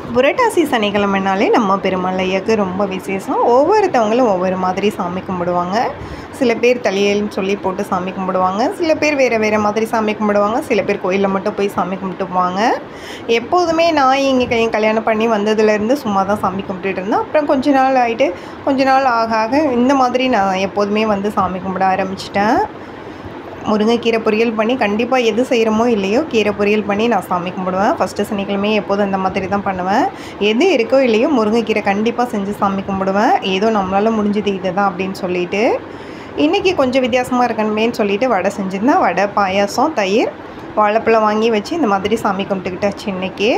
புரட்டாசி சனிக்கிழமைனாலே நம்ம பெருமாள் ஐயாக்கு ரொம்ப விசேஷம் ஒவ்வொருத்தவங்களும் ஒவ்வொரு மாதிரி சாமி கும்பிடுவாங்க சில பேர் தலையல்னு சொல்லி போட்டு சாமி கும்பிடுவாங்க சில பேர் வேறு வேறு மாதிரி சாமி கும்பிடுவாங்க சில பேர் கோயிலில் மட்டும் போய் சாமி கும்பிட்டு போவாங்க எப்போதுமே நான் இங்கே கை கல்யாணம் பண்ணி வந்ததுலேருந்து சும்மா தான் சாமி கும்பிட்டுட்டு இருந்தேன் அப்புறம் கொஞ்ச நாள் ஆகிட்டு கொஞ்ச நாள் ஆக ஆக இந்த மாதிரி நான் எப்போதுமே வந்து சாமி கும்பிட ஆரம்பிச்சிட்டேன் முருங்கைக்கீரை பொரியல் பண்ணி கண்டிப்பாக எது செய்கிறோமோ இல்லையோ கீரை பொரியல் பண்ணி நான் சாமி கும்பிடுவேன் ஃபஸ்ட்டு சனிக்கிழமை எப்போதும் அந்த மாதிரி தான் பண்ணுவேன் எது இருக்கோ இல்லையோ முருங்கைக்கீரை கண்டிப்பாக செஞ்சு சாமி கும்பிடுவேன் ஏதோ நம்மளால் முடிஞ்சது இது தான் அப்படின்னு சொல்லிட்டு இன்றைக்கி கொஞ்சம் வித்தியாசமாக இருக்கணுமேன்னு சொல்லிட்டு வடை செஞ்சுருந்தேன் வடை பாயாசம் தயிர் வாழைப்பழம் வாங்கி வச்சு இந்த மாதிரி சாமி கும்பிட்டுக்கிட்டாச்சு இன்றைக்கி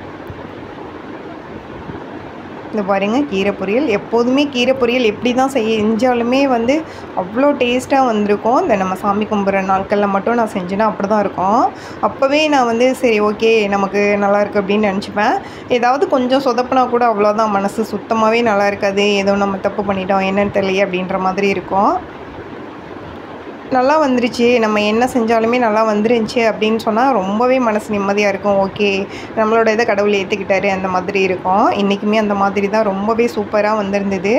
இந்த பாருங்க கீரை பொரியல் எப்போதுமே கீரை பொரியல் எப்படி தான் செஞ்சாலுமே வந்து அவ்வளோ டேஸ்ட்டாக வந்திருக்கும் இந்த நம்ம சாமி கும்பிட்ற நாட்களில் மட்டும் நான் செஞ்சேன்னா அப்படி தான் இருக்கும் அப்போவே நான் வந்து சரி ஓகே நமக்கு நல்லா இருக்கு அப்படின்னு நினச்சிப்பேன் ஏதாவது கொஞ்சம் சொதப்புனா கூட அவ்வளோதான் மனசு சுத்தமாகவே நல்லா இருக்காது ஏதோ நம்ம தப்பு பண்ணிட்டோம் என்னன்னு தெரியலையே அப்படின்ற மாதிரி இருக்கும் நல்லா வந்துருச்சு நம்ம என்ன செஞ்சாலுமே நல்லா வந்துருந்துச்சு அப்படின்னு சொன்னால் ரொம்பவே மனசு நிம்மதியாக இருக்கும் ஓகே நம்மளோட இதை கடவுள் ஏற்றுக்கிட்டாரு அந்த மாதிரி இருக்கும் இன்றைக்குமே அந்த மாதிரி தான் ரொம்பவே சூப்பராக வந்திருந்தது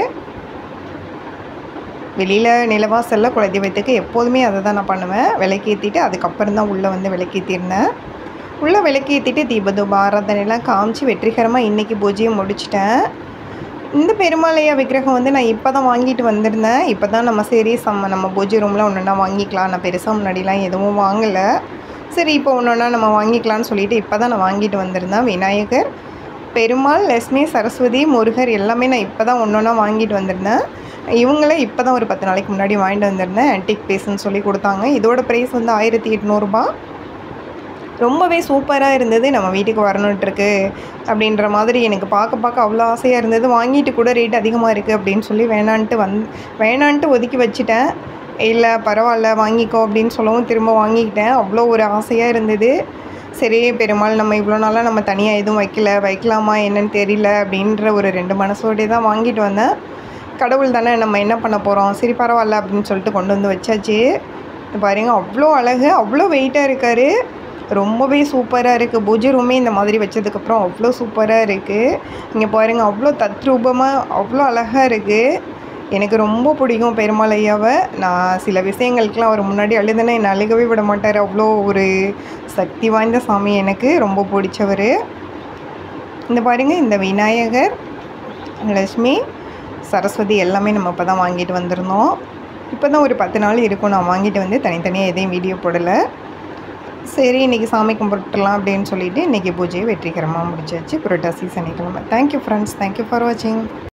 வெளியில் நிலவாசலில் குலதெய்வத்துக்கு எப்போதுமே அதை தான் நான் பண்ணுவேன் விளக்கேற்றிட்டு அதுக்கப்புறம் தான் உள்ளே வந்து விளக்கேற்றிருந்தேன் உள்ளே விளக்கேற்றிட்டு தீபதூப ஆராதனைலாம் காமிச்சு வெற்றிகரமாக இன்றைக்கி பூஜையை முடிச்சிட்டேன் இந்த பெருமாளையா விக்கிரகம் வந்து நான் இப்போ தான் வாங்கிட்டு வந்திருந்தேன் இப்போ தான் நம்ம சரி சம்ம நம்ம பூஜை ரூமில் ஒன்றுனா வாங்கிக்கலாம் நான் பெருசாக முன்னாடிலாம் எதுவும் வாங்கலை சரி இப்போ ஒன்று நம்ம வாங்கிக்கலாம்னு சொல்லிட்டு இப்போ தான் நான் வாங்கிட்டு வந்திருந்தேன் விநாயகர் பெருமாள் லட்சுமி சரஸ்வதி முருகர் எல்லாமே நான் இப்போ தான் ஒன்று ஒன்றா வாங்கிட்டு வந்திருந்தேன் இவங்களே இப்போ தான் ஒரு பத்து நாளைக்கு முன்னாடி வாங்கிட்டு வந்திருந்தேன் ஆன்டிக் பேஸ்ன்னு சொல்லி கொடுத்தாங்க இதோட ப்ரைஸ் வந்து ஆயிரத்தி எட்நூறுபா ரொம்பவே சூப்பராக இருந்தது நம்ம வீட்டுக்கு வரணுன்ட்ருக்கு அப்படின்ற மாதிரி எனக்கு பார்க்க பார்க்க அவ்வளோ ஆசையாக இருந்தது வாங்கிட்டு கூட ரேட் அதிகமாக இருக்குது அப்படின்னு சொல்லி வேணான்ட்டு வந் வேணான்ட்டு ஒதுக்கி வச்சுட்டேன் இல்லை பரவாயில்ல வாங்கிக்கோ அப்படின்னு சொல்லவும் திரும்ப வாங்கிக்கிட்டேன் அவ்வளோ ஒரு ஆசையாக இருந்தது சரி பெருமாள் நம்ம இவ்வளோ நாளாக நம்ம தனியாக எதுவும் வைக்கல வைக்கலாமா என்னன்னு தெரியல அப்படின்ற ஒரு ரெண்டு மனசோடே தான் வாங்கிட்டு வந்தேன் கடவுள் தானே நம்ம என்ன பண்ண போகிறோம் சரி பரவாயில்ல அப்படின்னு சொல்லிட்டு கொண்டு வந்து வச்சாச்சு பாருங்க அவ்வளோ அழகு அவ்வளோ வெயிட்டாக இருக்கார் ரொம்பவே சூப்பராக இருக்குது பூஜை ரூமே இந்த மாதிரி வச்சதுக்கப்புறம் அவ்வளோ சூப்பராக இருக்குது இங்கே பாருங்கள் அவ்வளோ தத்ரூபமாக அவ்வளோ அழகாக இருக்குது எனக்கு ரொம்ப பிடிக்கும் பெருமாள் ஐயாவை நான் சில விஷயங்களுக்கெலாம் அவர் முன்னாடி அழுதுனா என்னை அழுகவே விட மாட்டார் அவ்வளோ ஒரு சக்தி வாய்ந்த சாமி எனக்கு ரொம்ப பிடிச்சவர் இந்த பாருங்கள் இந்த விநாயகர் லக்ஷ்மி சரஸ்வதி எல்லாமே நம்ம இப்போ தான் வாங்கிட்டு வந்திருந்தோம் இப்போ தான் ஒரு பத்து நாள் இருக்கும் நான் வாங்கிட்டு வந்து தனித்தனியாக எதையும் வீடியோ போடலை சரி இன்றைக்கி சாமி கும்பிட்டுலாம் அப்படின்னு சொல்லிட்டு இன்றைக்கி பூஜையை வெற்றிகரமாக முடிச்சாச்சு புரட்டாசி சனிக்கிழமை தேங்க்யூ ஃப்ரெண்ட்ஸ் தேங்க்யூ ஃபார் வாட்சிங்